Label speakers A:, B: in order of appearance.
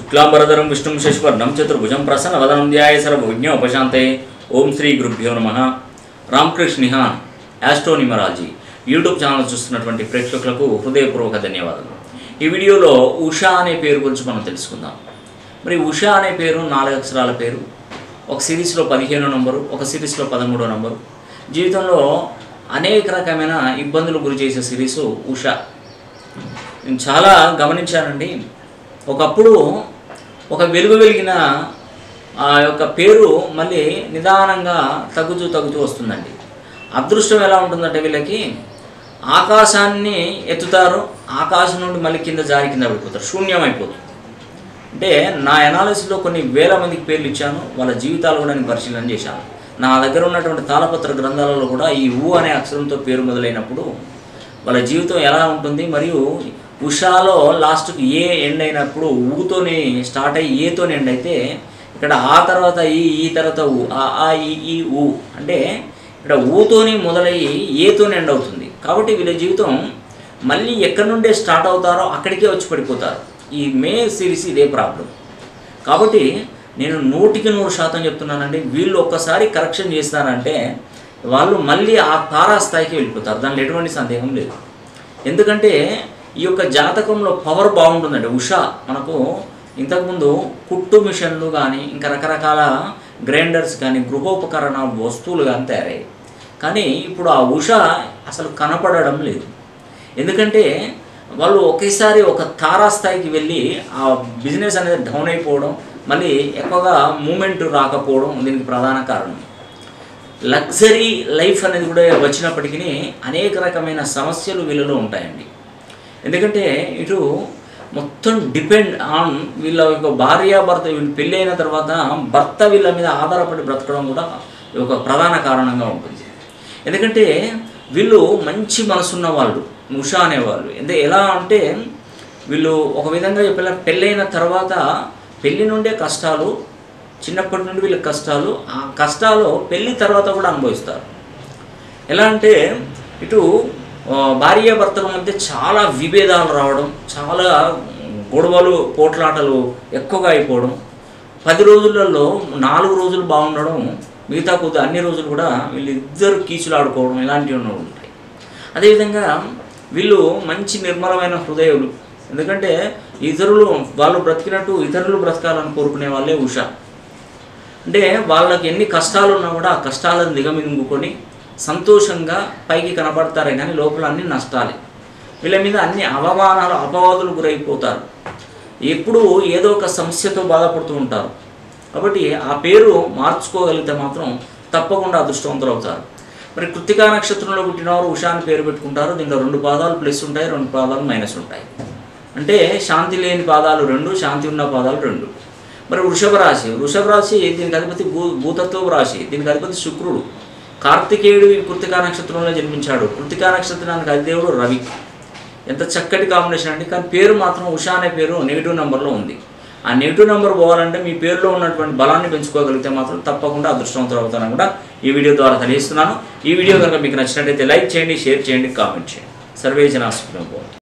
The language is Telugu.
A: శుక్లాంబరధరం విష్ణుం శశివర్ణం చతుర్భుజం ప్రసన్నవదనం ధ్యాయ సర్వజ్ఞోపశాంతే ఓం శ్రీ గురుభ్యో నమ రామకృష్ణ నిహాన్ యాస్ట్రోనిమరాలజీ యూట్యూబ్ ఛానల్ చూస్తున్నటువంటి ప్రేక్షకులకు హృదయపూర్వక ధన్యవాదాలు ఈ వీడియోలో ఉషా అనే పేరు గురించి మనం తెలుసుకుందాం మరి ఉషా అనే పేరు నాలుగు అక్షరాల పేరు ఒక సిరీస్లో పదిహేనో నంబరు ఒక సిరీస్లో పదమూడో నంబరు జీవితంలో అనేక రకమైన ఇబ్బందులు గురి చేసే సిరీసు ఉషా నేను చాలా గమనించానండి ఒకప్పుడు ఒక వెలుగు వెలిగిన ఆ యొక్క పేరు మళ్ళీ నిదానంగా తగ్గుతూ తగ్గుతూ వస్తుందండి అదృష్టం ఎలా ఉంటుందంటే వీళ్ళకి ఆకాశాన్ని ఎత్తుతారు ఆకాశం నుండి మళ్ళీ కింద జారి కింద పడిపోతారు శూన్యం అయిపోతుంది అంటే నా ఎనాలిసిస్లో కొన్ని వేల మందికి పేర్లు ఇచ్చాను వాళ్ళ జీవితాలు కూడా నేను పరిశీలన చేశాను నా దగ్గర ఉన్నటువంటి తాళపత్ర గ్రంథాలలో కూడా ఈ ఊ అనే అక్షరంతో పేరు మొదలైనప్పుడు వాళ్ళ జీవితం ఎలా ఉంటుంది మరియు ఉషాలో లాస్ట్కి ఏ ఎండ్ అయినప్పుడు ఊతోని స్టార్ట్ అయ్యి ఏతోని ఎండ్ అయితే ఇక్కడ ఆ తర్వాత ఈ ఈ తర్వాత ఊ ఆ ఆ ఈ ఈ ఊ అంటే ఇక్కడ ఊతోని మొదలయ్యి ఏతోని ఎండ్ అవుతుంది కాబట్టి వీళ్ళ జీవితం మళ్ళీ ఎక్కడి నుండే స్టార్ట్ అవుతారో అక్కడికే వచ్చి పడిపోతారు ఈ మే సిరీస్ ఇదే ప్రాబ్లం కాబట్టి నేను నూటికి నూరు శాతం చెప్తున్నానండి వీళ్ళు ఒక్కసారి కరెక్షన్ చేస్తారంటే వాళ్ళు మళ్ళీ ఆ తారాస్థాయికి వెళ్ళిపోతారు దానిలో ఎటువంటి సందేహం లేదు ఎందుకంటే ఈ యొక్క జాతకంలో పవర్ బాగుంటుందండి ఉషా మనకు ఇంతకుముందు కుట్టు మిషన్లు కానీ ఇంకా రకరకాల గ్రైండర్స్ కానీ గృహోపకరణ వస్తువులు కానీ తయారయ్యాయి కానీ ఇప్పుడు ఆ ఉష అసలు కనపడడం లేదు ఎందుకంటే వాళ్ళు ఒకేసారి ఒక తారాస్థాయికి వెళ్ళి ఆ బిజినెస్ అనేది డౌన్ అయిపోవడం మళ్ళీ ఎక్కువగా మూమెంట్ రాకపోవడం దీనికి ప్రధాన కారణం లగ్జరీ లైఫ్ అనేది కూడా వచ్చినప్పటికీ అనేక రకమైన సమస్యలు వీళ్ళలో ఉంటాయండి ఎందుకంటే ఇటు మొత్తం డిపెండ్ ఆన్ వీళ్ళ యొక్క భార్యాభర్త వీళ్ళు పెళ్ళి అయిన తర్వాత భర్త వీళ్ళ మీద ఆధారపడి బ్రతకడం కూడా ఒక ప్రధాన కారణంగా ఉంటుంది ఎందుకంటే వీళ్ళు మంచి మనసున్న వాళ్ళు ఉషా అనేవాళ్ళు అంటే ఎలా అంటే వీళ్ళు ఒక విధంగా చెప్పిన పెళ్ళైన తర్వాత పెళ్ళి నుండే కష్టాలు చిన్నప్పటి నుండి వీళ్ళకి కష్టాలు ఆ కష్టాలు పెళ్ళి తర్వాత కూడా అనుభవిస్తారు ఎలా అంటే ఇటు ఆ, భార్యాభర్తల మధ్య చాలా విభేదాలు రావడం చాలా గొడవలు పోట్లాటలు ఎక్కువగా అయిపోవడం పది రోజులలో నాలుగు రోజులు బాగుండడం మిగతా కొద్ది అన్ని రోజులు కూడా వీళ్ళిద్దరు కీచులు ఆడుకోవడం ఇలాంటివి ఉంటాయి అదేవిధంగా వీళ్ళు మంచి నిర్మలమైన హృదయాలు ఎందుకంటే ఇతరులు వాళ్ళు బ్రతికినట్టు ఇతరులు బ్రతకాలని కోరుకునే వాళ్ళే ఉష అంటే వాళ్ళకి ఎన్ని కష్టాలు ఉన్నా కూడా ఆ కష్టాలను దిగమింగుకొని సంతోషంగా పైకి కనపడతారే కానీ లోపల అన్ని నష్టాలే వీళ్ళ మీద అన్ని అవమానాలు అపవాదులు గురైపోతారు ఎప్పుడూ ఏదో ఒక సమస్యతో బాధపడుతూ ఉంటారు కాబట్టి ఆ పేరు మార్చుకోగలిగితే మాత్రం తప్పకుండా అదృష్టవంతులు అవుతారు మరి కృతికా నక్షత్రంలో పుట్టినవారు ఉషా అని పేరు పెట్టుకుంటారు దీంట్లో రెండు పాదాలు ప్లస్ ఉంటాయి రెండు పాదాలు మైనస్ ఉంటాయి అంటే శాంతి లేని పాదాలు రెండు శాంతి ఉన్న పాదాలు రెండు మరి వృషభ రాశి వృషభ రాశి దీనికి అధిపతి భూ భూతత్వ రాశి దీనికి అధిపతి శుక్రుడు కార్తికేయుడు ఈ కృతికా నక్షత్రంలో జన్మించాడు కృతికా నక్షత్రానికి అధిదేవుడు రవి ఎంత చక్కటి కాంబినేషన్ అండి కానీ పేరు మాత్రం ఉషా అనే పేరు నెగిటివ్ నెంబర్లో ఉంది ఆ నెగిటివ్ నెంబర్ పోవాలంటే మీ పేరులో ఉన్నటువంటి బలాన్ని పెంచుకోగలిగితే మాత్రం తప్పకుండా అదృష్టవంతులు అవుతారని కూడా ఈ వీడియో ద్వారా తెలియజేస్తున్నాను ఈ వీడియో కనుక మీకు నచ్చినట్లయితే లైక్ చేయండి షేర్ చేయండి కామెంట్ చేయండి సర్వే జనా సుఖం